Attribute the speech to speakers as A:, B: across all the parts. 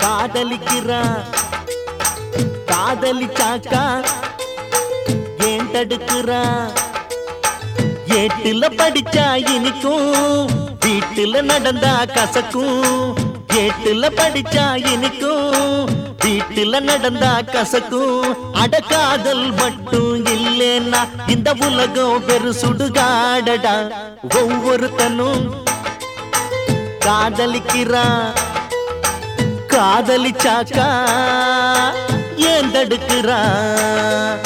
A: காதலிக்கிறான் காதலிச்சாக்கா ஏன் தடுக்கிறான் ஏட்டுல படிச்சா இனிக்கும் வீட்டுல நடந்தா கசக்கும் ஏட்டுல படிச்சா இனிக்கும் வீட்டுல நடந்தா கசக்கும் அடக்காதல் மட்டும் இல்லேன்னா இந்த உலகம் பெரு சுடுகாடடா ஒவ்வொருத்தனும் காதலிக்கிறான் காதலிச்சாக்கா ஏன் தடுக்கிறான்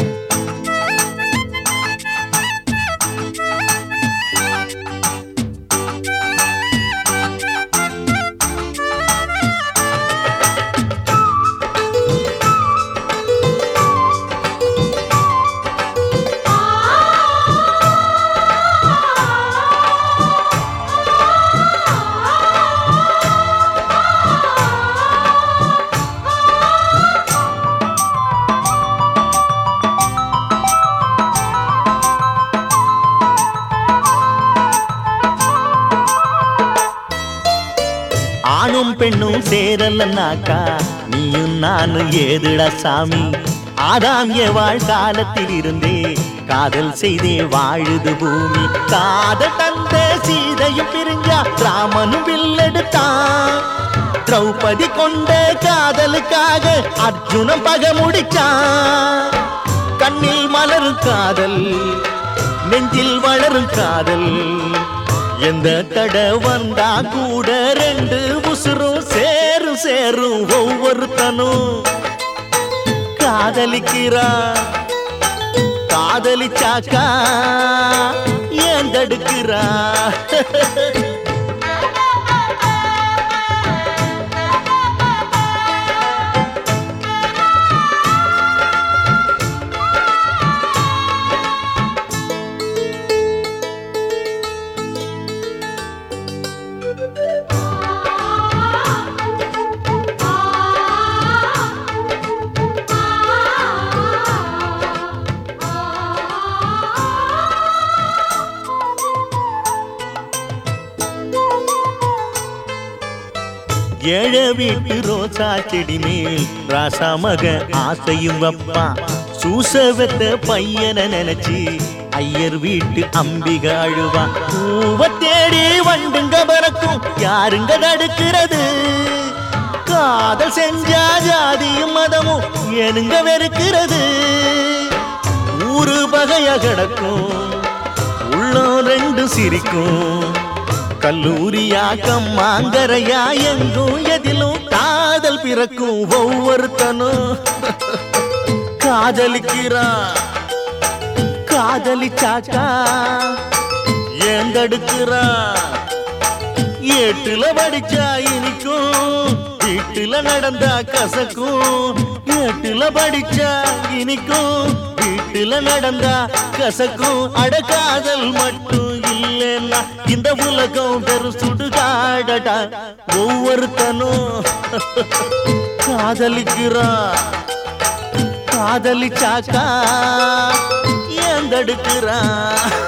A: ஆணும் பெண்ணும் சேரலன்னாக்கா நீயும் நானும் ஏதுடா சாமி ஆதாம் வாழ் காலத்தில் இருந்தே காதல் செய்தே வாழுது பூமி காதல் தந்த சீதையும் பிரிஞ்சா ராமனும் வில்லெடுத்தான் திரௌபதி கொண்ட காதலுக்காக அர்ஜுனன் பக முடிச்சான் கண்ணில் மலரும் காதல் நெஞ்சில் வளரும் காதல் எந்த தட வந்தா கூட ரெண்டு உசுரும் சேரும் சேரும் ஒவ்வொருத்தனும் காதலிக்கிறா காதலிச்சாக்கா ஏன் தடுக்கிறா ஏழ வீட்டு ரோசா செடி மேல் ராசா மக ஆசையும் வப்பான் சூசவத்த பையனை நினைச்சு ஐயர் வீட்டு அம்பிக அழுவா பூவ தேடி வண்டுங்க பறக்கும் யாருங்க தடுக்கிறது காதல் செஞ்சா ஜாதியும் மதமும் ஏனுங்க வெறுக்கிறது ஊரு பகைய கிடக்கும் உள்ளம் ரெண்டு சிரிக்கும் கல்லூரியா கம்மாங்கரையா எங்கும் எதிலும் காதல் பிறக்கும் ஒவ்வொருத்தனும் காதலிக்கிறான் காதலிச்சாக்கா ஏன் தடுக்கிறான் ஏட்டுல படிச்சா இனிக்கும் வீட்டுல நடந்தா கசக்கும் ஏட்டுல படிச்சா இனிக்கும் வீட்டுல நடந்தா கசக்கும் அடக்காதல் மட்டும் இல்லைன்னா இந்த உலகம் பெரும் சுடுகாடடா ஒவ்வொருத்தனும் காதலிக்கிறான் காதலிச்சாக்கா ஏன் தடுக்கிறான்